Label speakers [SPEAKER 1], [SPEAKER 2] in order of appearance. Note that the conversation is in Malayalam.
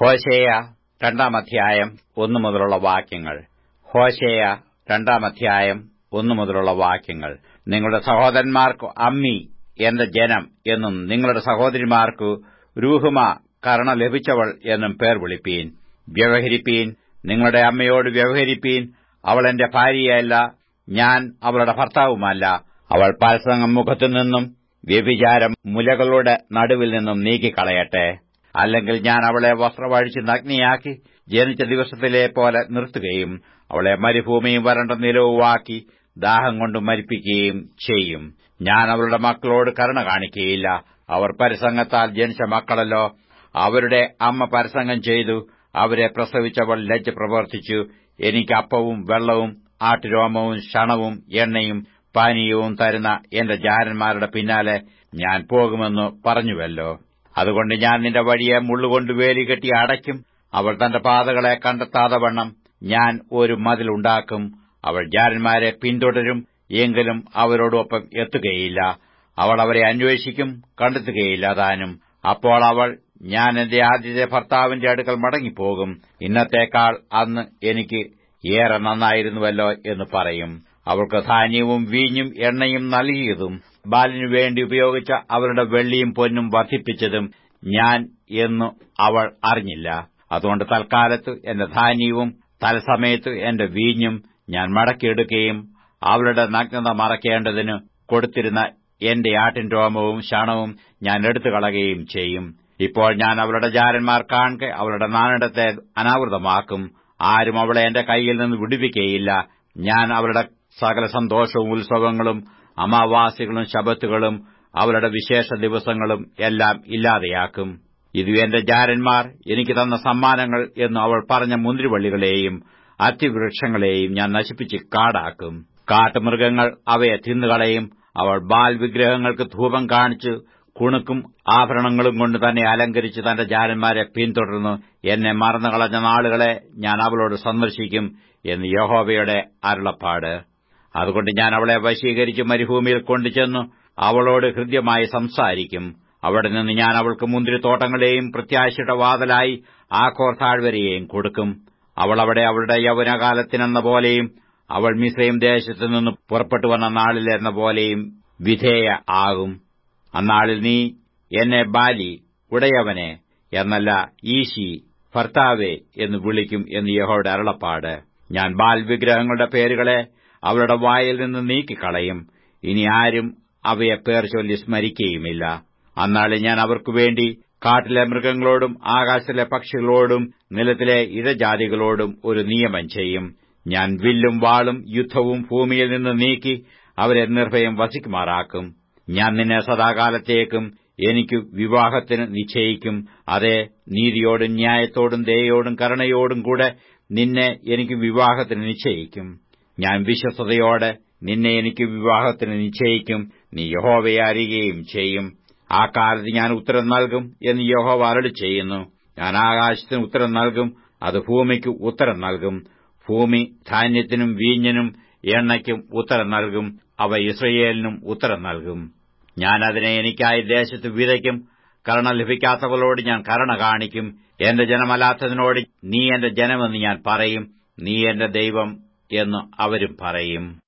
[SPEAKER 1] ഹോശേയ രണ്ടാം അധ്യായം ഒന്നു മുതലുള്ള വാക്യങ്ങൾ ഹോശേയ രണ്ടാം അധ്യായം ഒന്നു മുതലുള്ള വാക്യങ്ങൾ നിങ്ങളുടെ സഹോദരന്മാർക്ക് അമ്മി എന്റെ ജനം എന്നും നിങ്ങളുടെ സഹോദരിമാർക്ക് രൂഹുമ കരുണ ലഭിച്ചവൾ എന്നും പേർ വിളിപ്പീൻ വ്യവഹരിപ്പീൻ നിങ്ങളുടെ അമ്മയോട് വ്യവഹരിപ്പീൻ അവൾ എന്റെ ഭാര്യയല്ല ഞാൻ അവളുടെ ഭർത്താവുമല്ല അവൾ പാൽസംഗം മുഖത്തു നിന്നും വ്യഭിചാരം മുലകളുടെ നടുവിൽ നിന്നും നീക്കിക്കളയട്ടെ അല്ലെങ്കിൽ ഞാൻ അവളെ വസ്ത്രമഴിച്ച് നഗ്നിയാക്കി ജനിച്ച ദിവസത്തിലെ പോലെ നിർത്തുകയും അവളെ മരുഭൂമിയും വരണ്ട നിലവുമാക്കി ദാഹം കൊണ്ട് മരിപ്പിക്കുകയും ചെയ്യും ഞാൻ അവളുടെ മക്കളോട് കരുണ കാണിക്കുകയില്ല അവർ പരസംഗത്താൽ ജനിച്ച മക്കളല്ലോ അവരുടെ അമ്മ പരസംഗം ചെയ്തു അവരെ പ്രസവിച്ചവൾ ലജ്ജ പ്രവർത്തിച്ചു എനിക്ക് അപ്പവും വെള്ളവും ആട്ടുരോമവും ശണവും എണ്ണയും പാനീയവും തരുന്ന എന്റെ ജാരന്മാരുടെ പിന്നാലെ ഞാൻ പോകുമെന്ന് പറഞ്ഞുവല്ലോ അതുകൊണ്ട് ഞാൻ നിന്റെ വഴിയെ മുള്ളുകൊണ്ട് വേലികെട്ടി അടയ്ക്കും അവൾ തന്റെ പാതകളെ കണ്ടെത്താതെ വണ്ണം ഞാൻ ഒരു മതിലുണ്ടാക്കും അവൾ ജാരന്മാരെ പിന്തുടരും എങ്കിലും അവരോടൊപ്പം എത്തുകയില്ല അവൾ അവരെ അന്വേഷിക്കും കണ്ടെത്തുകയില്ല താനും അപ്പോൾ അവൾ ഞാൻ എന്റെ ആദ്യത്തെ ഭർത്താവിന്റെ അടുക്കൽ മടങ്ങിപ്പോകും ഇന്നത്തേക്കാൾ അന്ന് എനിക്ക് ഏറെ നന്നായിരുന്നുവല്ലോ എന്ന് പറയും അവൾക്ക് ധാന്യവും വീഞ്ഞും എണ്ണയും നൽകിയതും ബാലിനു വേണ്ടി ഉപയോഗിച്ച അവരുടെ വെള്ളിയും പൊന്നും വർദ്ധിപ്പിച്ചതും ഞാൻ എന്നു അവൾ അറിഞ്ഞില്ല അതുകൊണ്ട് തൽക്കാലത്ത് എന്റെ ധാന്യവും തൽസമയത്ത് എന്റെ വീഞ്ഞും ഞാൻ മടക്കിയെടുക്കുകയും അവളുടെ നഗ്നത മറയ്ക്കേണ്ടതിന് കൊടുത്തിരുന്ന എന്റെ ആട്ടിൻ രോമവും ശണവും ഞാൻ എടുത്തു കളയുകയും ചെയ്യും ഇപ്പോൾ ഞാൻ അവളുടെ ജാരന്മാർ കാണെ അവളുടെ നാണിടത്തെ അനാവൃതമാക്കും ആരും അവളെ എന്റെ കൈയിൽ നിന്ന് വിടുവിക്കയില്ല ഞാൻ അവളുടെ സകല സന്തോഷവും ഉത്സവങ്ങളും അമാവാസികളും ശബത്തുകളും അവളുടെ വിശേഷ ദിവസങ്ങളും എല്ലാം ഇല്ലാതെയാക്കും ഇത് എന്റെ ജാരന്മാർ എനിക്ക് തന്ന സമ്മാനങ്ങൾ എന്ന് അവൾ പറഞ്ഞ മുന്തിരിവള്ളികളെയും അത്തിവൃക്ഷങ്ങളെയും ഞാൻ നശിപ്പിച്ച് കാടാക്കും കാട്ടുമൃഗങ്ങൾ അവയെ തിന്നുകളയും അവൾ ബാൽ വിഗ്രഹങ്ങൾക്ക് ധൂപം കാണിച്ചു കുണുക്കും ആഭരണങ്ങളും കൊണ്ട് തന്നെ അലങ്കരിച്ച് തന്റെ ജാരന്മാരെ പിന്തുടർന്നു എന്നെ മറന്നുകളഞ്ഞ നാളുകളെ ഞാൻ അവളോട് സന്ദർശിക്കും എന്ന് യഹോവയുടെ അരുളപ്പാട് അതുകൊണ്ട് ഞാൻ അവളെ വശീകരിച്ച് മരുഭൂമിയിൽ കൊണ്ടുചെന്നു അവളോട് ഹൃദ്യമായി സംസാരിക്കും അവിടെ നിന്ന് ഞാൻ അവൾക്ക് മുന്തിരിത്തോട്ടങ്ങളെയും പ്രത്യാശയുടെ വാതലായി ആക്കോർ താഴ്വരയെയും കൊടുക്കും അവൾ അവിടെ അവളുടെ യൗവനകാലത്തിനെന്ന പോലെയും അവൾ മിശ്രയും ദേശത്തു നിന്ന് പുറപ്പെട്ടു വന്ന നാളിലെന്ന പോലെയും വിധേയ ആകും അന്നാളിൽ നീ എന്നെ ബാലി ഉടയവനെ എന്നല്ല ഈശി ഭർത്താവേ എന്ന് വിളിക്കും എന്ന് യഹോയുടെ അരുളപ്പാട് ഞാൻ ബാൽ വിഗ്രഹങ്ങളുടെ പേരുകളെ അവളുടെ വായിൽ നിന്ന് നീക്കിക്കളയും ഇനി ആരും അവയെ പേർ ചൊല്ലി സ്മരിക്കുകയുമില്ല അന്നാളിൽ ഞാൻ അവർക്കുവേണ്ടി കാട്ടിലെ മൃഗങ്ങളോടും ആകാശത്തിലെ പക്ഷികളോടും നിലത്തിലെ ഇഴജാതികളോടും ഒരു നിയമം ചെയ്യും ഞാൻ വില്ലും വാളും യുദ്ധവും ഭൂമിയിൽ നിന്ന് നീക്കി അവരെ നിർഭയം വസിക്കുമാറാക്കും ഞാൻ നിന്നെ സദാകാലത്തേക്കും എനിക്ക് വിവാഹത്തിന് നിശ്ചയിക്കും അതെ നീതിയോടും ന്യായത്തോടും ദയോടും കരുണയോടും കൂടെ നിന്നെ എനിക്ക് വിവാഹത്തിന് നിശ്ചയിക്കും ഞാൻ വിശ്വസ്തയോടെ നിന്നെ എനിക്ക് വിവാഹത്തിന് നിശ്ചയിക്കും നീ യഹോവയെ അറിയുകയും ചെയ്യും ആ കാലത്ത് ഞാൻ ഉത്തരം നൽകും എന്ന് യഹോവ അരളി ചെയ്യുന്നു ഞാൻ ആകാശത്തിന് ഉത്തരം നൽകും അത് ഭൂമിക്ക് ഉത്തരം നൽകും ഭൂമി ധാന്യത്തിനും വീഞ്ഞിനും എണ്ണയ്ക്കും ഉത്തരം നൽകും അവ ഇസ്രയേലിനും ഉത്തരം നൽകും ഞാൻ അതിനെ എനിക്കായി ദേശത്ത് വിതയ്ക്കും കരുണ ലഭിക്കാത്തവളോട് ഞാൻ കരുണ കാണിക്കും എന്റെ ജനമല്ലാത്തതിനോട് നീ എന്റെ ജനമെന്ന് ഞാൻ പറയും നീ എന്റെ ദൈവം എന്ന് അവരും പറയും